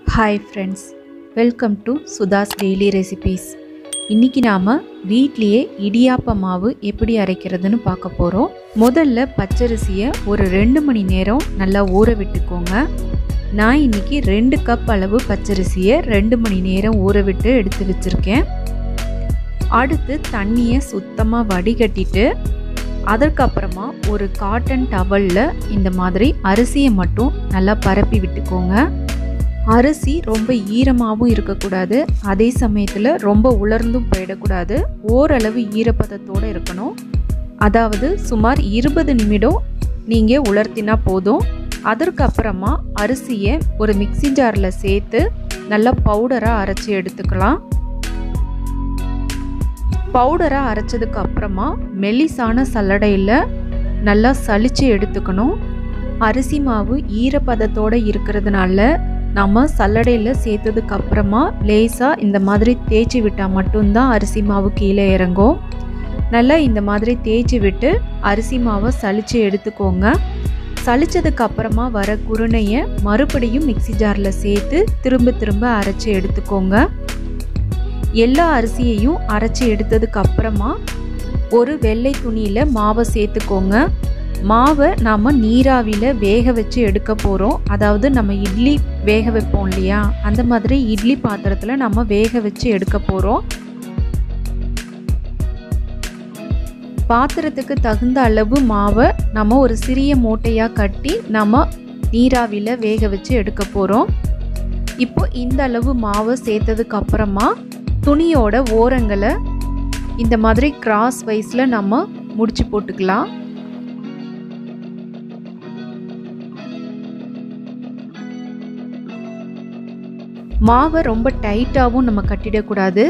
hi friends welcome to Sudha's daily recipes இன்றைக்கி நாம் வீட்லேயே இடியாப்ப மாவு எப்படி அரைக்கிறதுன்னு பார்க்க போகிறோம் முதல்ல பச்சரிசியை ஒரு ரெண்டு மணி நேரம் நல்லா ஊற விட்டுக்கோங்க நான் இன்றைக்கி ரெண்டு கப் அளவு பச்சரிசியை ரெண்டு மணி நேரம் ஊற விட்டு எடுத்து வச்சுருக்கேன் அடுத்து தண்ணியை சுத்தமாக வடிகட்டிட்டு அதற்கப்புறமா ஒரு காட்டன் டவலில் இந்த மாதிரி அரிசியை மட்டும் நல்லா பரப்பி விட்டுக்கோங்க அரிசி ரொம்ப ஈரமாகவும் இருக்கக்கூடாது அதே சமயத்தில் ரொம்ப உலர்ந்தும் போயிடக்கூடாது ஓரளவு ஈரப்பதத்தோடு இருக்கணும் அதாவது சுமார் இருபது நிமிடம் நீங்கள் உலர்த்தினா போதும் அதற்கப்புறமா அரிசியை ஒரு மிக்சி ஜாரில் சேர்த்து நல்லா பவுடராக அரைச்சி எடுத்துக்கலாம் பவுடரை அரைச்சதுக்கு அப்புறமா மெல்லிசான சல்லடையில் நல்லா சலிச்சு எடுத்துக்கணும் அரிசி மாவு ஈரப்பதத்தோடு இருக்கிறதுனால நம்ம சல்லடையில் சேர்த்ததுக்கு அப்புறமா லேசாக இந்த மாதிரி தேய்ச்சி விட்டால் மட்டும்தான் அரிசி மாவு கீழே இறங்கும் நல்லா இந்த மாதிரி தேய்ச்சி விட்டு அரிசி மாவை சலிச்சு எடுத்துக்கோங்க சலிச்சதுக்கு அப்புறமா வர குருணையை மறுபடியும் மிக்சி ஜாரில் சேர்த்து திரும்ப திரும்ப அரைச்சி எடுத்துக்கோங்க எல்லா அரிசியையும் அரைச்சி எடுத்ததுக்கு அப்புறமா ஒரு வெள்ளை துணியில் மாவை சேர்த்துக்கோங்க மாவை நாம் நீராவியில் வேக வச்சு எடுக்க போகிறோம் அதாவது நம்ம இட்லி வேக வைப்போம் இல்லையா அந்த மாதிரி இட்லி பாத்திரத்தில் நம்ம வேக வச்சு எடுக்க போகிறோம் பாத்திரத்துக்கு தகுந்த அளவு மாவை நம்ம ஒரு சிறிய மூட்டையாக கட்டி நம்ம நீராவியில் வேக வச்சு எடுக்க போகிறோம் இப்போ இந்த அளவு மாவை சேர்த்ததுக்கு அப்புறமா துணியோட ஓரங்களை இந்த மாதிரி கிராஸ் வைஸில் நம்ம முடிச்சு போட்டுக்கலாம் மாவை ரொம்ப டைட்டாகவும் நம்ம கட்டிடக்கூடாது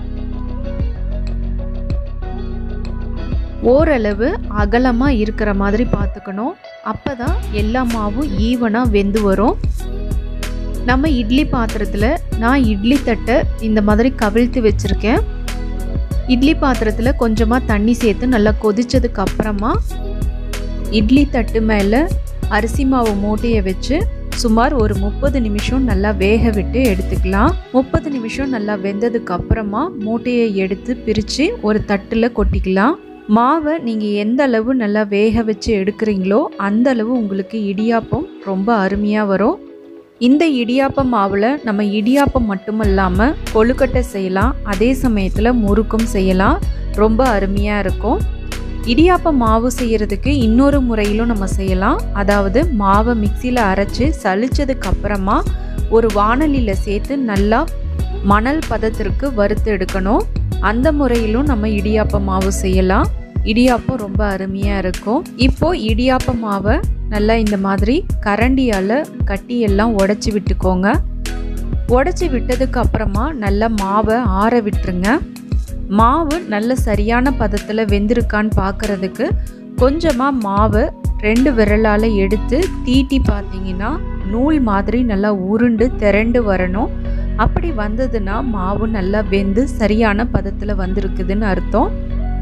ஓரளவு அகலமாக இருக்கிற மாதிரி பார்த்துக்கணும் அப்போ தான் எல்லா மாவும் ஈவனாக வெந்து வரும் நம்ம இட்லி பாத்திரத்தில் நான் இட்லி தட்டை இந்த மாதிரி கவிழ்த்து வச்சுருக்கேன் இட்லி பாத்திரத்தில் கொஞ்சமாக தண்ணி சேர்த்து நல்லா கொதித்ததுக்கு அப்புறமா இட்லி தட்டு மேலே அரிசி மாவு மூட்டையை வச்சு சுமார் ஒரு முப்பது நிமிஷம் நல்லா வேக விட்டு எடுத்துக்கலாம் முப்பது நிமிஷம் நல்லா வெந்ததுக்கு அப்புறமா மூட்டையை எடுத்து பிரித்து ஒரு தட்டில் கொட்டிக்கலாம் மாவை நீங்கள் எந்த அளவு நல்லா வேக வச்சு எடுக்கிறீங்களோ அந்த அளவு உங்களுக்கு இடியாப்பம் ரொம்ப அருமையாக வரும் இந்த இடியாப்ப மாவில் நம்ம இடியாப்பம் மட்டும் இல்லாமல் கொழுக்கட்டை செய்யலாம் அதே சமயத்தில் முறுக்கும் செய்யலாம் ரொம்ப அருமையாக இருக்கும் இடியாப்ப மாவு செய்கிறதுக்கு இன்னொரு முறையிலும் நம்ம செய்யலாம் அதாவது மாவை மிக்சியில் அரைச்சி சலிச்சதுக்கு அப்புறமா ஒரு வானலியில் சேர்த்து நல்லா மணல் பதத்திற்கு வறுத்து எடுக்கணும் அந்த முறையிலும் நம்ம இடியாப்ப மாவு செய்யலாம் இடியாப்பம் ரொம்ப அருமையாக இருக்கும் இப்போ இடியாப்ப மாவை நல்லா இந்த மாதிரி கரண்டியால் கட்டி எல்லாம் உடச்சி விட்டுக்கோங்க உடச்சி விட்டதுக்கு அப்புறமா நல்லா மாவை ஆற விட்டுருங்க மாவு நல்ல சரியான பதத்தில் வெந்திருக்கான்னு பார்க்குறதுக்கு கொஞ்சமாக மாவை ரெண்டு விரலால் எடுத்து தீட்டி பார்த்தீங்கன்னா நூல் மாதிரி நல்லா உருண்டு திரண்டு வரணும் அப்படி வந்ததுன்னா மாவு நல்லா வெந்து சரியான பதத்தில் வந்திருக்குதுன்னு அர்த்தம்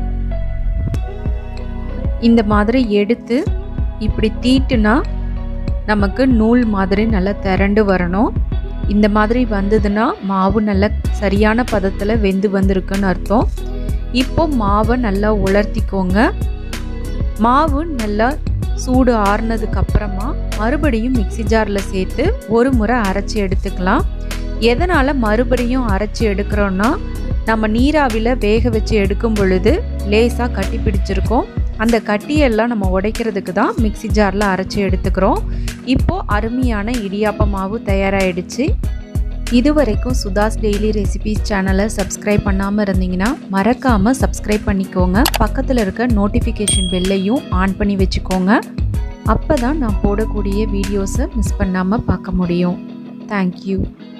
இந்த மாதிரி எடுத்து இப்படி தீட்டுனா நமக்கு நூல் மாதிரி நல்லா திரண்டு வரணும் இந்த மாதிரி வந்ததுன்னா மாவு நல்லா சரியான பதத்தில் வெந்து வந்திருக்குன்னு அர்த்தம் இப்போ மாவை நல்லா உலர்த்திக்கோங்க மாவு நல்லா சூடு ஆறுனதுக்கு அப்புறமா மறுபடியும் மிக்சி ஜாரில் சேர்த்து ஒரு முறை அரைச்சி எடுத்துக்கலாம் எதனால் மறுபடியும் அரைச்சி எடுக்கிறோன்னா நம்ம நீராவியில் வேக வச்சு எடுக்கும் பொழுது லேசாக கட்டி பிடிச்சிருக்கோம் அந்த கட்டியெல்லாம் நம்ம உடைக்கிறதுக்கு தான் மிக்சி ஜாரில் அரைச்சி எடுத்துக்கிறோம் இப்போது அருமையான இடியாப்ப மாவு தயாராகிடுச்சு இது வரைக்கும் சுதாஸ் டெய்லி ரெசிபீஸ் சேனலை சப்ஸ்கிரைப் பண்ணாமல் இருந்தீங்கன்னா மறக்காமல் சப்ஸ்கிரைப் பண்ணிக்கோங்க பக்கத்தில் இருக்க நோட்டிஃபிகேஷன் பெல்லையும் ஆன் பண்ணி வச்சுக்கோங்க அப்போ தான் நான் போடக்கூடிய வீடியோஸை மிஸ் பண்ணாமல் பார்க்க முடியும் தேங்க்யூ